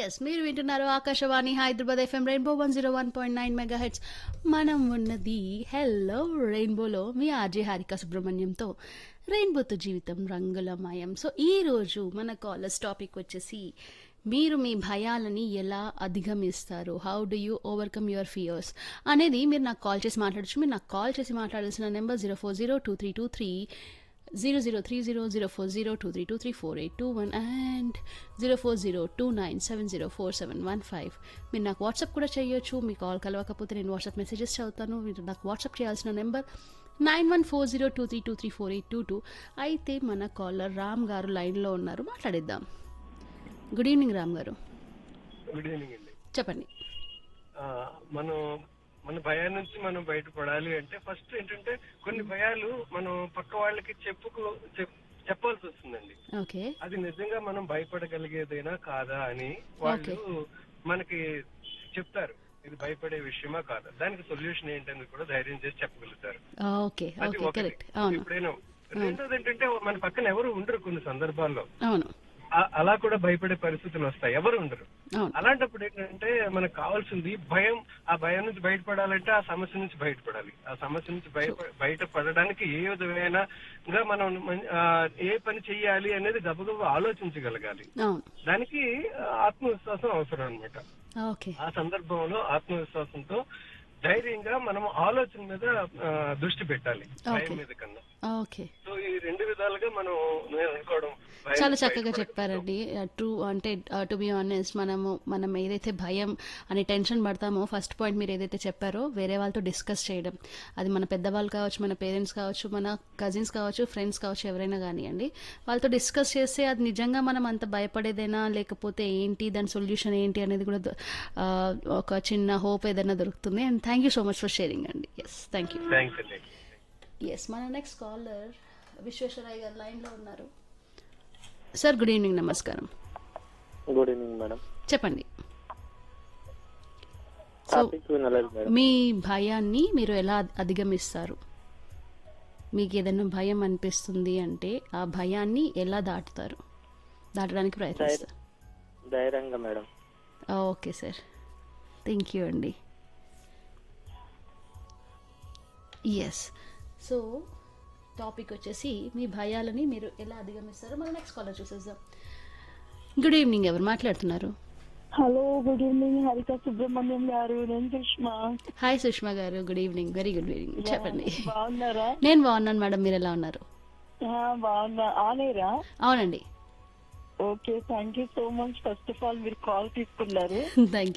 Yes మీరు వింటున్నారు Akashvani Hyderabad FM rainbow one zero one point nine megahertz మనం ఉన్నది హెల్లో రెయిన్బోలో మీ ఆర్జే హారిక సుబ్రహ్మణ్యంతో రెయిన్బోతో జీవితం రంగులమయం సో ఈ రోజు మన కాలర్స్ టాపిక్ వచ్చేసి మీరు మీ భయాలని ఎలా అధిగమిస్తారు how do you overcome your fears అనేది మీరు నాకు కాల్ చేసి మాట్లాడచ్చు మీరు నాకు కాల్ చేసి మాట్లాడాల్సిన number zero four zero two three two three zero zero three zero zero four zero two three two three four eight two one and zero four zero two nine seven zero four seven one five మీరు నాకు WhatsApp కూడా చేయొచ్చు మీ call కలవకపోతే నేను WhatsApp messages చదువుతాను మీరు నాకు WhatsApp చేయాల్సిన number nine one four zero two three two three four eight two two అయితే మన కాలర్ రామ్ గారు లైన్లో ఉన్నారు మాట్లాడిద్దాం గుడ్ ఈవినింగ్ రామ్ గారు గుడ్ ఈవినింగ్ అండి చెప్పండి ఆ, మనం మన భయం నుంచి మనం బయటపడాలి అంటే ఫస్ట్ ఏంటంటే కొన్ని భయాలు మనం పక్క వాళ్ళకి చెప్పుకో చెప్- చెప్పాల్సి వస్తుందండి ఓకే అది నిజంగా మనం భయపడగలిగేదేనా కాదా అని వాళ్ళు మనకి చెప్తారు ఇది భయపడే విషయమా కాదా దానికి సొల్యూషన్ ఏంటని కూడా ధైర్యం చేసి చెప్పగలుగుతారు ఓకే అది ఓకే ఒకటి కరెక్ట్ అవును ఎప్పుడైనా రెండోది ఏంటంటే మన పక్కన ఎవరు ఉండరు కొన్ని సందర్భాల్లో అవును ఆ- అలా కూడా భయపడే పరిస్థితులు వస్తాయి ఎవరు ఉండరు అవును అలాంటప్పుడు ఏంటంటే మనకు కావాల్సింది భయం ఆ భయం నుంచి బయటపడాలంటే ఆ సమస్య నుంచి బయటపడాలి ఆ సమస్య నుంచి బయట బయటపడడానికి ఏ విధమైన గా మనం మన్- ఆ, ఏ పని చెయ్యాలి అనేది గబగబా ఆలోచించగలగాలి అవును దానికి ఆ, ఆత్మవిశ్వాసం అవసరం అన్నమాట ఓకే ఆ సందర్భంలో ఆత్మవిశ్వాసంతో ధైర్యంగా మనం ఆలోచన మీద ఆ, దృష్టి పెట్టాలి భయం Okay. మీద కన్నా ఓకే సో ఈ రెండు విధాలుగా మనం నేను అనుకోవడం భయం చాలా నుంచి చక్కగా బయటపడగలం. చెప్పారండి ట్రూ అంటే టు బి ఆనెస్ట్ మనము మనం ఏదైతే భయం అని టెన్షన్ పడతామో ఫస్ట్ పాయింట్ మీరు ఏదైతే చెప్పారో వేరే వాళ్ళతో డిస్కస్ చేయడం అది మన పెద్దవాళ్ళు కావచ్చు మన పేరెంట్స్ కావచ్చు మన కజిన్స్ కావచ్చు ఫ్రెండ్స్ కావచ్చు ఎవరైనా కానివ్వండి వాళ్ళతో డిస్కస్ చేస్తే అది నిజంగా మనం అంత భయపడేదైనా లేకపోతే ఏంటి దాని సొల్యూషన్ ఏంటి అనేది కూడా దొ- ఆ, ఒక చిన్న హోప్ ఏదైనా దొరుకుతుంది and thank you so much for sharing అండి ఎస్ థ్యాంక్ యూ థ్యాంక్స్ అండి ఎస్ మన నెక్స్ట్ కాలర్ విశ్వేశ్వరయ్య గారు లైన్లో ఉన్నారు సార్ గుడ్ ఈవినింగ్ నమస్కారం గుడ్ ఈవినింగ్ మేడం చెప్పండి సో టాపిక్ వినలేదు మేడం మీ భయాన్ని మీరు ఎలా అధిగమిస్తారు మీకు ఏదైనా భయం అనిపిస్తుంది అంటే ఆ భయాన్ని ఎలా దాటుతారు దాటడానికి ప్రయత్నిస్తారు ధైర్యంగా madam okay sir thank you అండి ఎస్ సో టాపిక్ వచ్చేసి మీ భయాలని మీరు ఎలా అధిగమిస్తారో మనం నెక్స్ట్ కాలర్ చూసేద్దాం గుడ్ ఈవినింగ్ ఎవరు మాట్లాడుతున్నారు హలో గుడ్ ఈవినింగ్ హరిత సుబ్రహ్మణ్యం గారు నేను Sushma hi Sushma garu good evening very good evening చెప్పండి బాగున్నారా నేను బాగున్నాను మేడం మీరు ఎలా ఉన్నారు ఆ, బాగున్నా ఆనేరా అవునండి okay thank you so much first of all మీరు కాల్ తీసుకున్నారు థ్యాంక్